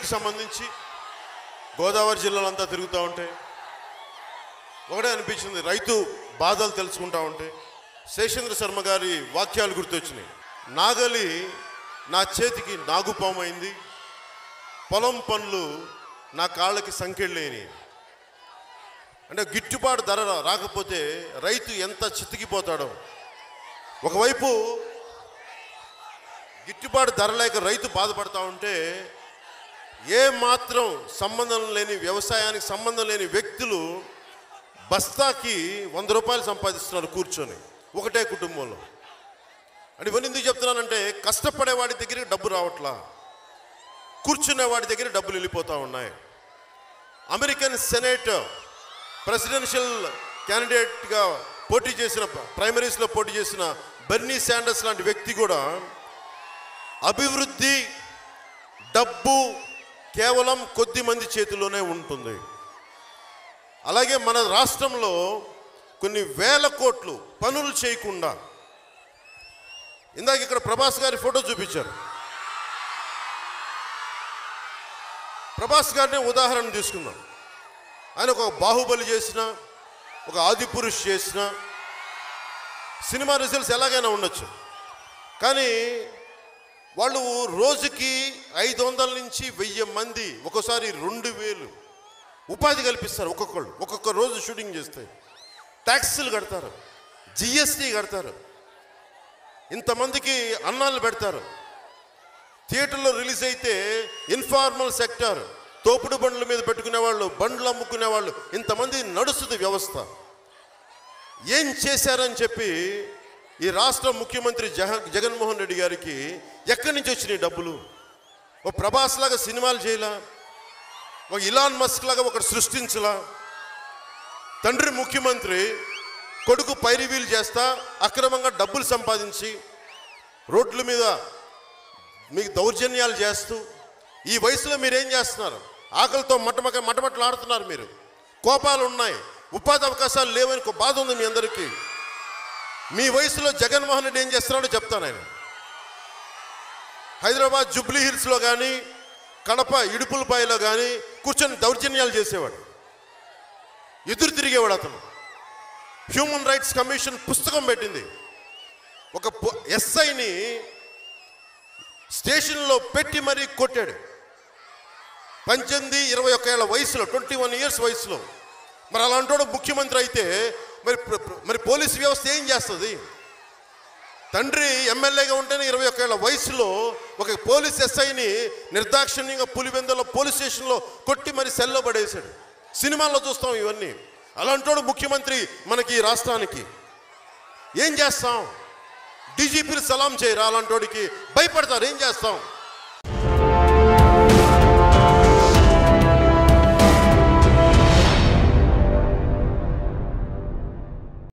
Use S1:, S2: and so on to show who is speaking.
S1: సంబంధించి గోదావరి జిల్లాలో అంతా తిరుగుతూ ఉంటే ఒకటే అనిపించింది రైతు బాధలు తెలుసుకుంటా ఉంటే శేషేంద్ర శర్మ గారి వాక్యాలు గుర్తొచ్చినాయి నాగలి నా చేతికి నాగుపామైంది పొలం పనులు నా కాళ్ళకి సంకెళ్ళేని అంటే గిట్టుబాటు ధర రా- రాకపోతే రైతు ఎంత చితికిపోతాడో ఒకవైపు గిట్టుబాటు ధర లేక రైతు బాధపడతా ఉంటే ఏ మాత్రం సంబంధం లేని వ్యవసాయానికి సంబంధం లేని వ్యక్తులు బస్తాకి వంద రూపాయలు సంపాదిస్తున్నారు కూర్చొని ఒకటే కుటుంబంలో అంటే ఇవన్నీ ఎందుకు చెప్తున్నానంటే కష్టపడే వాడి దగ్గరికి డబ్బు రావట్లా కూర్చునే వాడి దగ్గర డబ్బులు వెళ్ళిపోతూ ఉన్నాయి అమెరికన్ సెనేట్ ప్రెసిడెన్షియల్ క్యాండిడేట్గా పోటీ చేసిన ప్రైమరీస్లో పోటీ చేసిన బెర్నీ శాండర్స్ లాంటి వ్యక్తి కూడా అభివృద్ధి డబ్బు కేవలం కొద్ది మంది చేతిలోనే ఉంటుంది అలాగే మన రాష్ట్రంలో కొన్ని వేల కోట్లు పనులు చేయకుండా ఇందాక ఇక్కడ ప్రభాస్ గారి ఫోటో చూపించారు ప్రభాస్ గారిని ఉదాహరణ తీసుకుందాం ఆయన ఒక బాహుబలి చేసిన ఒక ఆదిపురుష్ చేసిన సినిమా రిజల్ట్స్ ఎలాగైనా ఉండొచ్చు కానీ వాళ్ళు రోజుకి ఐదు వందల నుంచి వెయ్యి మంది ఒక్కోసారి రెండు వేలు ఉపాధి కల్పిస్తారు ఒక్కొక్కళ్ళు ఒక్కొక్క రోజు షూటింగ్ చేస్తే ట్యాక్సీలు కడతారు జిఎస్టీ కడతారు ఇంతమందికి అన్నాలు పెడతారు థియేటర్లో రిలీజ్ అయితే ఇన్ఫార్మల్ సెక్టర్ తోపుడు బండ్ల మీద పెట్టుకునే వాళ్ళు బండ్లు అమ్ముకునే వాళ్ళు ఇంతమంది నడుస్తుంది వ్యవస్థ ఏం చేశారని చెప్పి ఈ రాష్ట్ర ముఖ్యమంత్రి జగ జగన్మోహన్ రెడ్డి గారికి ఎక్కడి నుంచి వచ్చినాయి డబ్బులు ఓ ప్రభాస్ లాగా సినిమాలు చేయలా ఒక ఇలాన్ మస్క్ లాగా ఒకటి సృష్టించలా తండ్రి ముఖ్యమంత్రి కొడుకు పైరివీలు చేస్తా అక్రమంగా డబ్బులు సంపాదించి రోడ్ల మీద మీకు దౌర్జన్యాలు చేస్తూ ఈ వయసులో మీరేం చేస్తున్నారు ఆకలితో మటమక మటమటలు ఆడుతున్నారు మీరు కోపాలు ఉన్నాయి ఉపాధి అవకాశాలు లేవని ఒక బాధ ఉంది మీ అందరికీ మీ వయసులో జగన్మోహన్ రెడ్డి ఏం చేస్తున్నాడో చెప్తాను ఆయన హైదరాబాద్ జూబ్లీ హిల్స్లో కానీ కడప ఇడుపులపాయలో కానీ కూర్చొని దౌర్జన్యాలు చేసేవాడు ఎదురు తిరిగేవాడు అతను హ్యూమన్ రైట్స్ కమిషన్ పుస్తకం పెట్టింది ఒక ఎస్ఐని స్టేషన్లో పెట్టి మరీ కొట్టాడు పద్దెనిమిది ఇరవై ఒక్క ఏళ్ళ వయసులో ట్వంటీ వన్ ఇయర్స్ వయసులో మరి అలాంటి ముఖ్యమంత్రి అయితే మరి ప్ర- ప్ర- మరి పోలీస్ వ్యవస్థ ఏం చేస్తుంది తండ్రి ఎమ్మెల్యేగా ఉంటేనే ఇరవై ఒక్క ఏళ్ళ వయసులో ఒక పోలీస్ ఎస్ఐని నిర్దాక్షిణ్యంగా పులివెందులో పోలీస్ స్టేషన్లో కొట్టి మరి సెల్లో పడేశాడు సినిమాల్లో చూస్తాం ఇవన్నీ అలాంటోడు ముఖ్యమంత్రి మనకి ఈ రాష్ట్రానికి ఏం చేస్తాం డీజీపీలు సలాం చేయరా అలాంటోడికి భయపడతారు ఏం చేస్తాం